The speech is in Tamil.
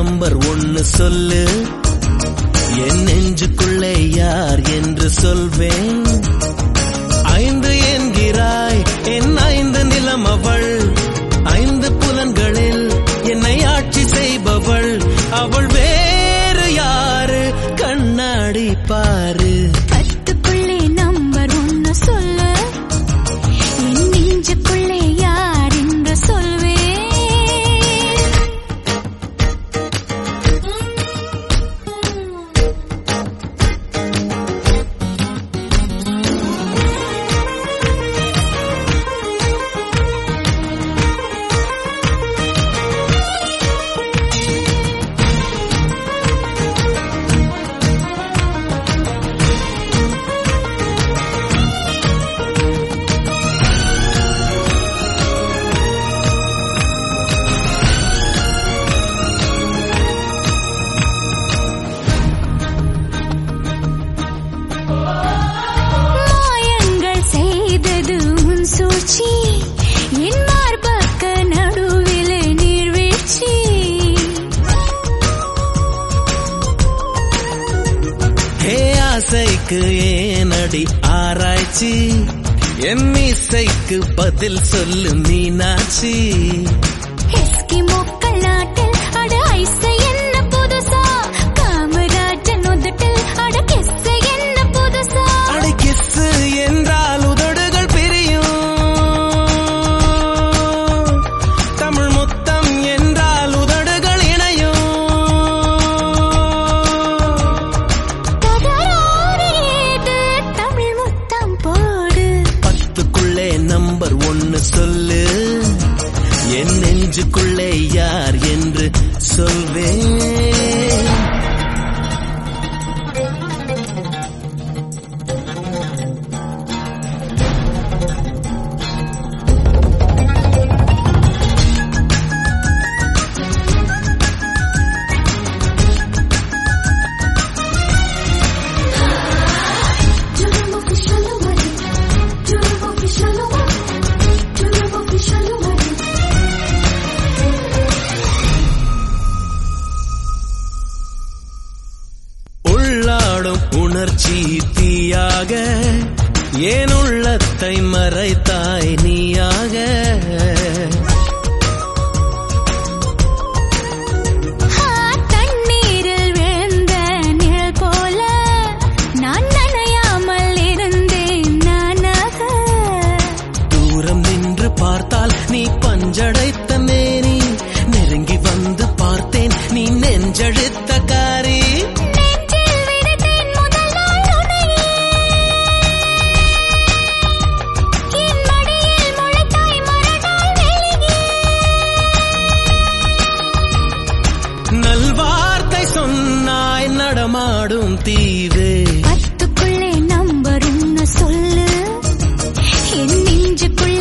நம்பர் ஒன்னு சொல்லு என் நெஞ்சுக்குள்ளே யார் என்று சொல்வேன் ஐந்து என்கிறாய் என் ஐந்து நிலம் அவள் ஐந்து புலன்களில் என்னை ஆட்சி செய்பவள் அவள் வேறு யாரு கண்ணாடி பாரு பத்துக்குள்ளே நம்பர் ஒன்னு சொல்லு என் நெஞ்சுக்குள்ளே யார் என்று சொல்வேன் மாயங்கள் செய்தது உன் சூழ்ச்சி என் மார்பக்க நடுவிலே நீர்வீழ்ச்சி ஹே ஆசைக்கு ஏனடி ஆராய்ச்சி என் இசைக்கு பதில் சொல்லு மீனாட்சி எஸ்கிமோக்கள் நாட்டில் அட ஐஸ் என்ன புதுசா காமராஜன் உதட்டில் அட கிஸ் என்ன புதுசா அடி கிஸ்ஸு என்றால் உதடுகள் பிரியும் தமிழ் முத்தம் என்றால் உதடுகள் இணையும் தகராறு ஏது தமிழ் முத்தம் போடு பத்துக்குள்ளே நம்பர் ஒன்னு சொல்லு என் நெஞ்சுக்குள்ளே யார் என்று சொல்வேன் உள்ளாடும் உணர்ச்சி தீயாக ஏன் உள்ளத்தை மறைத்தாய் நீயாக ஆ, தண்ணீரில் விழுந்த நிழல் போல நான் நனையாமல் இருந்தேன் நானாக தூரம் நின்று பார்த்தால் நீ பஞ்சடைத்த மேனி நெருங்கி வந்து பார்த்தேன் நீ நெஞ்செழுத்த காரி நெஞ்சில் விதைத்தேன் முதல் நாள் உன்னையே. என் மடியில் முளைத்தாய் மறுநாள் வெளியே. நல்வார்த்தை சொன்னாய் நடமாடும் தீவே பத்துக்குள்ளே நம்பர் ஒன்னு சொல்லு என் நெஞ்சுக்குள்ளே